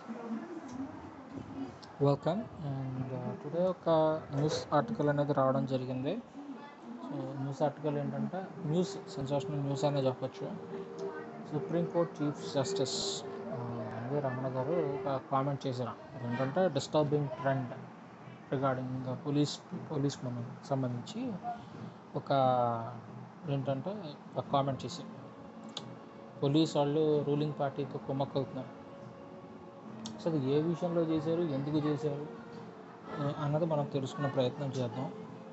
Welcome and today ఒక news article అనేది రావడం జరిగింది సో న్యూస్ ఆర్టికల్ ఏంటంటే న్యూస్ సెన్సేషనల్ న్యూస్ అనే చెప్పొచ్చు supreme court chief justice NV Ramana garu ఒక కామెంట్ చేశారు ఏంటంటే disturbing trend regarding police police మనం సంబంధించి ఒక ఏంటంటే ఒక కామెంట్ చేశారు పోలీస్ వాళ్ళు రూలింగ్ పార్టీతో కుమ్మక్కవుతున్నారు సో అది ఏ విషయంలో చేశారు ఎందుకు చేశారు ఆ, అన్నది మనం తెలుసుకునే ప్రయత్నం చేద్దాం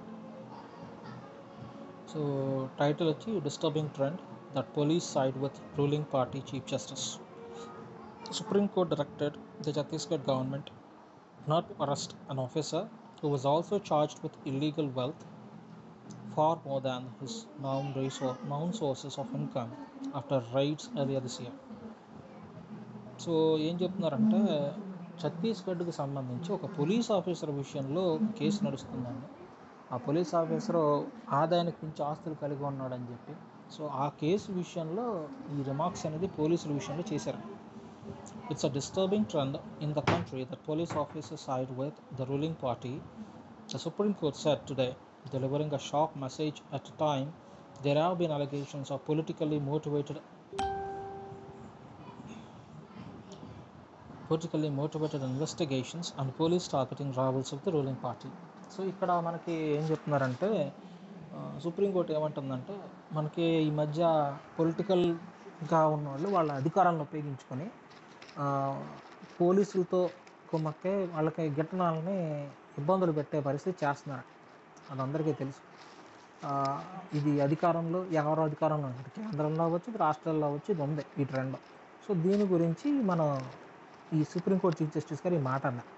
సో టైటిల్ వచ్చి disturbing trend that police side with ruling party chief justice supreme court directed the Chhattisgarh government not to arrest an officer who was also charged with illegal wealth far more than his known, resor- known sources of income after raids earlier this year. So ఏం చెప్తున్నారంటే ఛత్తీస్గఢ్కి సంబంధించి ఒక police officer విషయంలో ఒక case నడుస్తుందండి ఆ police officer ఆదాయానికి మించి ఆస్తులు కలిగి ఉన్నాడని చెప్పి సో ఆ కేసు విషయంలో ఈ రిమార్క్స్ అనేది పోలీసుల విషయంలో చేశారు It's a disturbing trend in the country that police officers side with the ruling party, the Supreme Court said today, delivering a sharp message at a time there have been allegations of politically motivated politically motivated investigations and police targeting rivals of the ruling party. So ఇక్కడ మనకి ఏం చెప్తున్నారంటే ఆ, supreme court ఏమంటుందంటే మనకి ఈ మధ్య పొలిటికల్గా ఉన్న వాళ్ళు వాళ్ళ అధికారాలను ఉపయోగించుకొని ఆ, పోలీసులతో కుమ్మక్కే వాళ్ళకి గిట్టనాలని ఇబ్బందులు పెట్టే పరిస్థితి చేస్తున్నారు అది అందరికీ తెలుసు ఆ, ఇది అధికారంలో ఎవరు అధికారంలో ఉంటుంది కేంద్రంలో అవ్వచ్చు ఇది రాష్ట్రాల్లో అవ్వచ్చు ఇది ఉంది ఈ ట్రెండ్ సో దీని గురించి మనం ఈ సుప్రీంకోర్టు చీఫ్ జస్టిస్ గారు ఈ మాట అన్నారు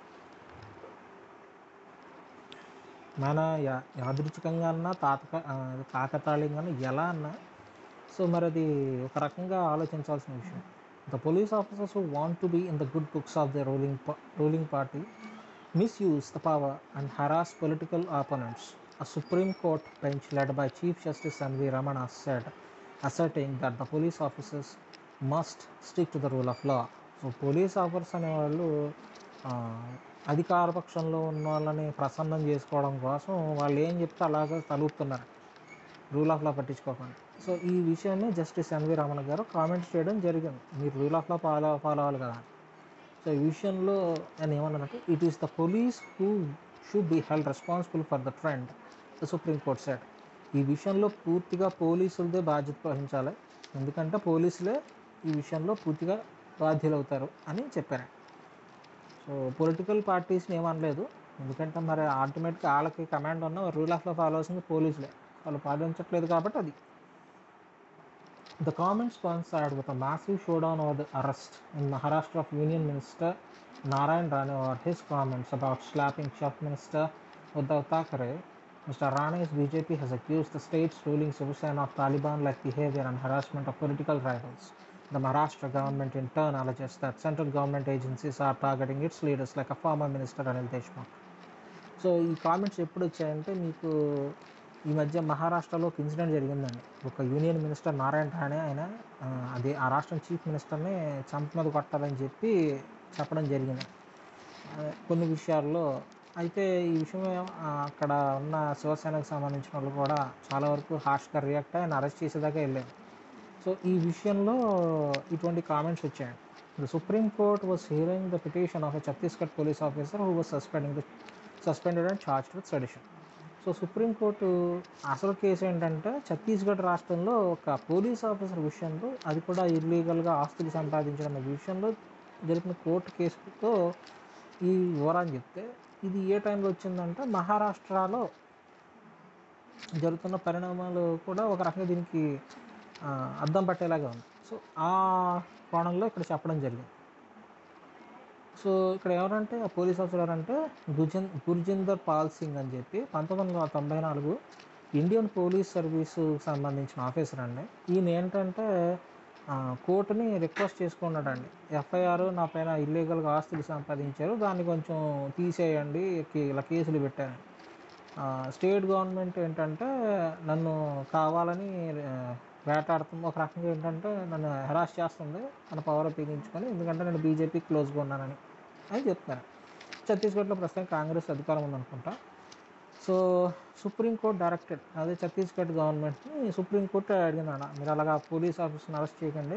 మన యా- యాదృచ్ఛికంగా అన్నా తాతక ఆ, కాకతాళీయంగా అన్నా ఎలా అన్నా సో మరి అది ఒక రకంగా ఆలోచించాల్సిన విషయం the police officers who want to be in the good books of the ruling ruling party misuse the power and harass political opponents. A Supreme Court bench led by Chief Justice N.V. Ramana said, asserting that the police officers must stick to the rule of law. So police officers అనేవాళ్ళు ఆ, అధికార పక్షంలో ఉన్న వాళ్ళని ప్రసన్నం చేసుకోవడం కోసం వాళ్ళు ఏం చెప్తే అలాగే తలుపుతున్నారు రూల్ ఆఫ్ లా పట్టించుకోకుండా సో ఈ విషయాన్ని జస్టిస్ ఎన్వి రమణ గారు కామెంట్ చేయడం జరిగింది మీరు rule of law follow follow అవ్వాలి కదా అని. సో ఈ విషయంలో నేను ఏమన్నానంటే it is the police who should be held responsible for the trend the supreme court set ఈ విషయంలో పూర్తిగా పోలీసులదే బాధ్యత వహించాలి ఎందుకంటే పోలీసులే ఈ విషయంలో పూర్తిగా బాధ్యులు అవుతారు అని చెప్పారు సో పొలిటికల్ పార్టీస్ని ఏమనలేదు ఎందుకంటే మరి ఆల్టిమేట్గా వాళ్ళకి కమాండ్ ఉన్న రూల్ ఆఫ్ లా ఫాలో అవుతుంది పోలీసులే వాళ్ళు పాటించట్లేదు కాబట్టి అది The comments coincide with a massive showdown over the arrest in Maharashtra of Union Minister Narayan Rane over his comments about slapping Chief Minister Uddhav Thackeray. Mr. Rane's BJP has accused the state's ruling Shiv Sena of Taliban-like behavior and harassment of political rivals. The Maharashtra government in turn alleges that central government agencies are targeting its leaders like a former minister Anil Deshmukh. So ఈ comments ఎప్పుడు వచ్చాయంటే మీకు ఈ మధ్య మహారాష్ట్రలో ఒక incident జరిగిందండి ఒక యూనియన్ మినిస్టర్ నారాయణ రాణే ఆయన ఆ, అది ఆ రాష్ట్రం చీఫ్ మినిస్టర్ని చంప మీద కొట్టాలని చెప్పి చెప్పడం జరిగింది ఆ, కొన్ని విషయాల్లో అయితే ఈ విషయం ఆ, అక్కడ ఉన్న శివసేనకు సంబంధించిన వాళ్ళు కూడా చాలా వరకు హార్ష్గా రియాక్ట్ అయ్యి ఆయన అరెస్ట్ చేసేదాకా వెళ్ళారు సో ఈ విషయంలో ఇటువంటి కామెంట్స్ వచ్చాయండి the supreme court was hearing the petition of a Chhattisgarh police officer who was suspending the suspended and charged with sedition so supreme court అసలు కేసు ఏంటంటే ఛత్తీస్గఢ్ రాష్ట్రంలో ఒక పోలీస్ ఆఫీసర్ విషయంలో అది కూడా ఇల్లీగల్గా ఆస్తులు సంపాదించడం అనే విషయంలో జరిపిన కోర్టు కేసుతో ఈ వివరాన్ని చెప్తే ఇది ఏ టైంలో వచ్చిందంటే మహారాష్ట్రలో జరుగుతున్న పరిణామాలు కూడా ఒక రకంగా దీనికి ఆ, అద్దం పట్టేలాగా ఉంది సో ఆ కోణంలో ఇక్కడ చెప్పడం జరిగింది సో ఇక్కడ ఎవరంటే ఆ పోలీస్ ఆఫీసర్ ఎవరంటే గుజన్ గుర్జిందర్ పాల్ సింగ్ అని చెప్పి పంతొమ్మిది వందల తొంభై నాలుగు ఇండియన్ పోలీస్ సర్వీసు సంబంధించిన ఆఫీసర్ అండి ఈయన ఏంటంటే ఆ, కోర్టుని రిక్వెస్ట్ చేసుకున్నాడండి ఎఫ్ఐఆర్ నా పైన ఇల్లీగల్గా ఆస్తులు సంపాదించారు దాన్ని కొంచెం తీసేయండి కి- ఇలా కేసులు పెట్టారు ఆ, స్టేట్ గవర్నమెంట్ ఏంటంటే నన్ను కావాలని ఆ, వేటాడుతుంది ఒక రకంగా ఏంటంటే నన్ను హెరాస్ చేస్తుంది తన పవర్ ఉపయోగించుకొని ఎందుకంటే నేను బీజేపీ క్లోజ్గా ఉన్నానని అని చెప్తున్నారు ఛత్తీస్గఢ్లో ప్రస్తుతం కాంగ్రెస్ అధికారం ఉందనుకుంటా సో సుప్రీంకోర్టు డైరెక్టెడ్ అదే ఛత్తీస్గఢ్ గవర్నమెంట్ని సుప్రీంకోర్టు అడిగిందన్న మీరు అలాగా పోలీస్ ఆఫీసర్ని అరెస్ట్ చేయకండి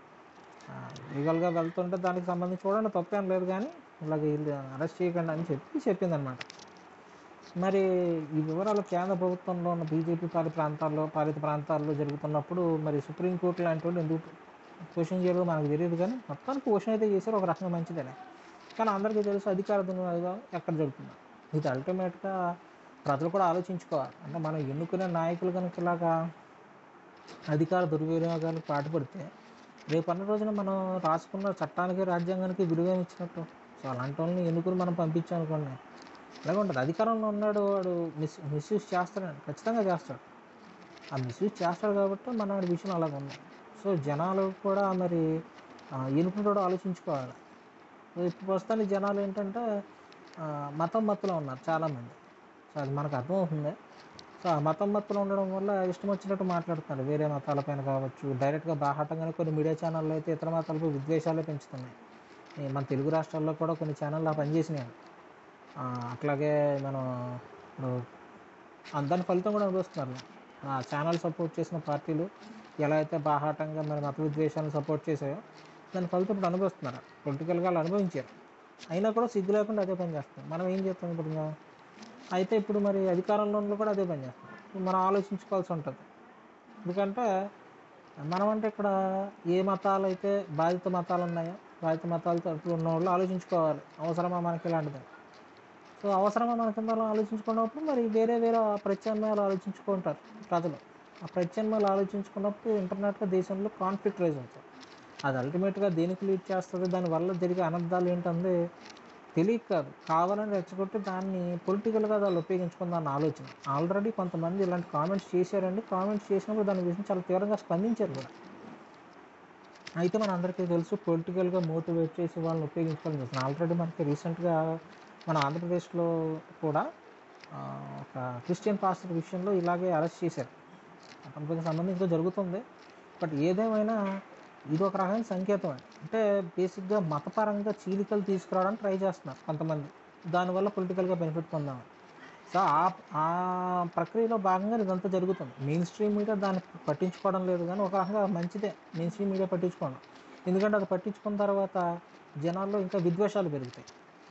లీగల్గా వెళ్తుంటే దానికి సంబంధించి చూడండి తప్పేం లేదు కానీ ఇలాగ వీళ్ళు అరెస్ట్ చేయకండి అని చెప్పి చెప్పిందనమాట మరి ఈ వివరాలు కేంద్ర ప్రభుత్వంలో ఉన్న బీజేపీ పాలిత ప్రాంతాల్లో పాలిత ప్రాంతాల్లో జరుగుతున్నప్పుడు మరి సుప్రీంకోర్టు లాంటి వాళ్ళు ఎందుకు క్వశ్చన్ చేయడం మనకు తెలియదు కానీ మొత్తానికి క్వశ్చన్ అయితే చేశారు ఒక రకంగా మంచిదేలే కానీ అందరికీ తెలుసు అధికార దుర్వినియోగం ఎక్కడ జరుగుతుంది ఇది అల్టిమేట్గా ప్రజలు కూడా ఆలోచించుకోవాలి అంటే మనం ఎన్నుకునే నాయకులు కనుక ఇలాగా అధికార దుర్వినియోగాలకు పాటుపడితే రేపు అన్న రోజున మనం రాసుకున్న చట్టానికి రాజ్యాంగానికి విలువ ఏమి ఇచ్చినట్టు సో అలాంటి వాళ్ళని ఎన్నుకుని మనం పంపించాం అనుకోండి అలాగే ఉంటుంది అధికారంలో ఉన్నాడు వాడు మిస్ మిస్యూజ్ చేస్తాడండి ఖచ్చితంగా చేస్తాడు ఆ మిస్యూజ్ చేస్తాడు కాబట్టి మన వాడి విషయం అలాగ ఉంది సో జనాలు కూడా మరి ఎన్నుకుంటాడో ఆలోచించుకోవాలి సో ఇప్పుడు ప్రస్తుతానికి జనాలు ఏంటంటే ఆ, మతం మత్తులో ఉన్నారు చాలామంది సో అది మనకు అర్థమవుతుంది సో ఆ మతం మత్తులో ఉండడం వల్ల ఇష్టం వచ్చినట్టు మాట్లాడుతున్నారు వేరే మతాలపైన కావచ్చు డైరెక్ట్గా బాహాటంగానే కొన్ని మీడియా ఛానళ్ళు అయితే ఇతర మతాలపై విద్వేషాలే పెంచుతున్నాయి ఈ మన తెలుగు రాష్ట్రాల్లో కూడా కొన్ని ఛానళ్ళు ఆ పనిచేసినాయి ఆ, అట్లాగే మనం ఇప్పుడు ఆ దాని ఫలితం కూడా అనుభవిస్తున్నారు ఆ ఛానల్ సపోర్ట్ చేసిన పార్టీలు ఎలా అయితే బాహాటంగా మరి మత విద్వేషాలను సపోర్ట్ చేసాయో దాని ఫలితం ఇప్పుడు అనుభవిస్తున్నారు పొలిటికల్గా వాళ్ళు అనుభవించారు అయినా కూడా సిగ్గు లేకుండా అదే పని చేస్తాం మనం ఏం చేస్తాం ఇప్పుడు ఇంకా? అయితే ఇప్పుడు మరి అధికారంలో ఉన్న కూడా అదే పని చేస్తాం ఇప్పుడు మనం ఆలోచించుకోవాల్సి ఉంటుంది ఎందుకంటే మనం అంటే ఇక్కడ ఏ మతాలు అయితే బాధిత మతాలు ఉన్నాయో బాధిత మతాల తరపున ఉన్న వాళ్ళు ఆలోచించుకోవాలి అవసరమా మనకి ఇలాంటిది సో అవసరమా మన కింద అలా ఆలోచించుకున్నప్పుడు మరి వేరే వేరే ప్రత్యామ్నాయాలు ఆలోచించుకుంటారు ప్రజలు ఆ ప్రత్యామ్నాయాలు ఆలోచించుకున్నప్పుడు ఇంటర్నెట్గా దేశంలో కాన్ఫ్లిక్ట్ రైజ్ అవుతుంది అది అల్టిమేట్గా దేనికి లీడ్ చేస్తుంది దానివల్ల జరిగే అనర్థాలు ఏంటంటే తెలియక కాదు కావాలని రెచ్చగొట్టి దాన్ని పొలిటికల్గా వాళ్ళు ఉపయోగించుకుందాన్న ఆలోచన ఆల్రెడీ కొంతమంది ఇలాంటి కామెంట్స్ చేశారండి కామెంట్స్ చేసినప్పుడు దాని గురించి చాలా తీవ్రంగా స్పందించారు కూడా అయితే మన అందరికీ తెలుసు పొలిటికల్గా మోటివేట్ చేసి వాళ్ళని ఉపయోగించుకోవాలని చూస్తున్నాం ఆల్రెడీ మనకి రీసెంట్గా మన ఆంధ్రప్రదేశ్లో కూడా ఆ, ఒక క్రిస్టియన్ పాస్టర్ విషయంలో ఇలాగే అరెస్ట్ చేశారు అతనికి సంబంధించి జరుగుతుంది బట్ ఏదేమైనా ఇది ఒక రకమైన సంకేతం అంటే బేసిక్గా మతపరంగా చీలికలు తీసుకురావడానికి ట్రై చేస్తున్నారు కొంతమంది దానివల్ల పొలిటికల్గా బెనిఫిట్ పొందామని సో ఆ ఆ ప్రక్రియలో భాగంగా ఇదంతా జరుగుతుంది మెయిన్ స్ట్రీమ్ మీడియా దాన్ని పట్టించుకోవడం లేదు కానీ ఒక రకంగా మంచిదే మెయిన్ స్ట్రీమ్ మీడియా పట్టించుకోవడం ఎందుకంటే అది పట్టించుకున్న తర్వాత జనాల్లో ఇంకా విద్వేషాలు పెరుగుతాయి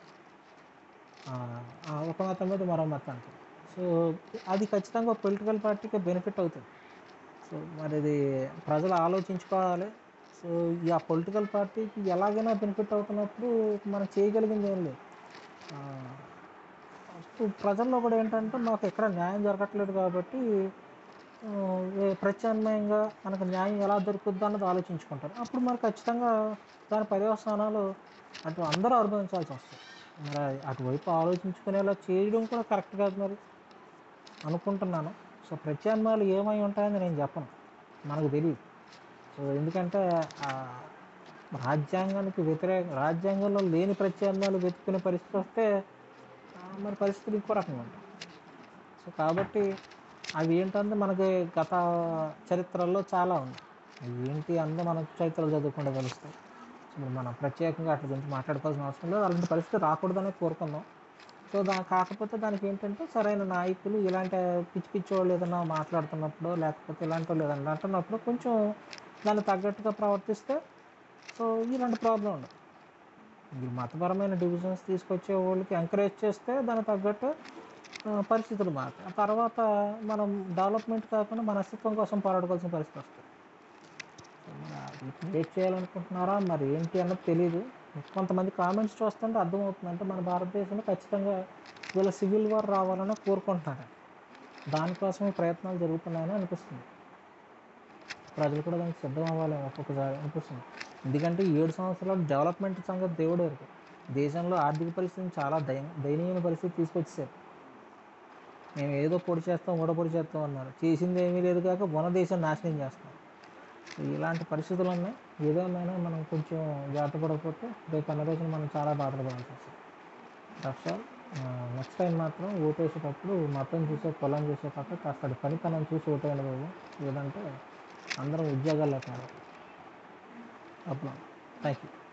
ఆ, ఆ ఒక మతం మీద మరో మతానికి సో అది ఖచ్చితంగా పొలిటికల్ పార్టీకి బెనిఫిట్ అవుతుంది సో మరి ఇది ప్రజలు ఆలోచించుకోవాలి సో ఈ ఆ పొలిటికల్ పార్టీకి ఎలాగైనా బెనిఫిట్ అవుతున్నప్పుడు మనం చేయగలిగింది ఏం లేదు ఆ, ఇప్పుడు ప్రజల్లో కూడా ఏంటంటే మాకు ఎక్కడ న్యాయం జరగట్లేదు కాబట్టి ఆ, ఏ ప్రత్యామ్నాయంగా మనకు న్యాయం ఎలా దొరుకుద్ది అన్నది ఆలోచించుకుంటారు అప్పుడు మరి ఖచ్చితంగా దాని పర్యవసానాలు అటు అందరూ అనుభవించాల్సి వస్తుంది మరి అటువైపు ఆలోచించుకునేలా చేయడం కూడా కరెక్ట్ కాదు మరి అనుకుంటున్నాను సో ప్రత్యామ్నాయాలు ఏమై ఉంటాయని నేను చెప్పను మనకు తెలియదు సో ఎందుకంటే ఆ, రాజ్యాంగానికి వ్యతిరేక రాజ్యాంగంలో లేని ప్రత్యామ్నాయాలు వెతుక్కునే పరిస్థితి వస్తే ఆ, మరి పరిస్థితులు ఇంకో రకంగా ఉంటాయి సో కాబట్టి అవి ఏంటంటే మనకి గత చరిత్రల్లో చాలా ఉంది అవి ఏంటి అందో మన చరిత్రలు చదువుకుంటే తెలుస్తాయి సో ఇప్పుడు మనం ప్రత్యేకంగా అట్ల గురించి మాట్లాడుకోవాల్సిన అవసరం లేదు అలాంటి పరిస్థితి రాకూడదనే కోరుకుందాం సో దా కాకపోతే దానికి ఏంటంటే సరైన నాయకులు ఇలాంటి పిచ్చి పిచ్చి వాళ్ళు ఏదైనా మాట్లాడుతున్నప్పుడు లేకపోతే ఇలాంటి వాళ్ళు ఏదైనా అంటున్నప్పుడు కొంచెం దాన్ని తగ్గట్టుగా ప్రవర్తిస్తే సో ఇలాంటి ప్రాబ్లం ఉండదు ఈ మతపరమైన డివిజన్స్ తీసుకొచ్చే వాళ్ళకి ఎంకరేజ్ చేస్తే దానికి తగ్గట్టు ఆ, పరిస్థితులు మారుతాయి ఆ తర్వాత మనం డెవలప్మెంట్ కాకుండా మన అస్తిత్వం కోసం పోరాడుకోవాల్సిన పరిస్థితి వస్తుంది సో మరి క్రియేట్ చేయాలనుకుంటున్నారా మరి ఏంటి అన్నది తెలియదు కొంతమంది కామెంట్స్ చూస్తుంటే అర్థమవుతుంది అంటే మన భారతదేశంలో ఖచ్చితంగా వీళ్ళ సివిల్ వార్ రావాలని కోరుకుంటున్నారు దానికోసమే ప్రయత్నాలు జరుగుతున్నాయని అనిపిస్తుంది ప్రజలు కూడా దానికి సిద్ధం అవ్వాలి ఒక్కొక్కసారి అనిపిస్తుంది ఎందుకంటే ఈ ఏడు సంవత్సరాలు డెవలప్మెంట్ సంగతి దేవుడు ఎరుగు దేశంలో ఆర్థిక పరిస్థితిని చాలా దయ దయనీయమైన పరిస్థితి తీసుకొచ్చేసారు మేము ఏదో పొడి చేస్తాం ఓడ పొడి చేస్తాం అన్నారు చేసింది ఏమీ లేదు కాక మన దేశం నాశనం చేస్తాం సో ఇలాంటి పరిస్థితులు ఉన్నాయి ఏదేమైనా మనం కొంచెం జాగ్రత్త పడకపోతే రేపు అన్న రోజున మనం చాలా బాధలు పడాల్సి వస్తుంది దట్స్ ఆల్ నెక్స్ట్ టైం మాత్రం ఓటేసేటప్పుడు మతం చూసే పొలం చూసే పక్క కాస్త పనితనం చూసి ఓటేయండి బాబు లేదంటే అందరం ఉద్యోగాల్లో కాదు అప్పుడు థ్యాంక్ యూ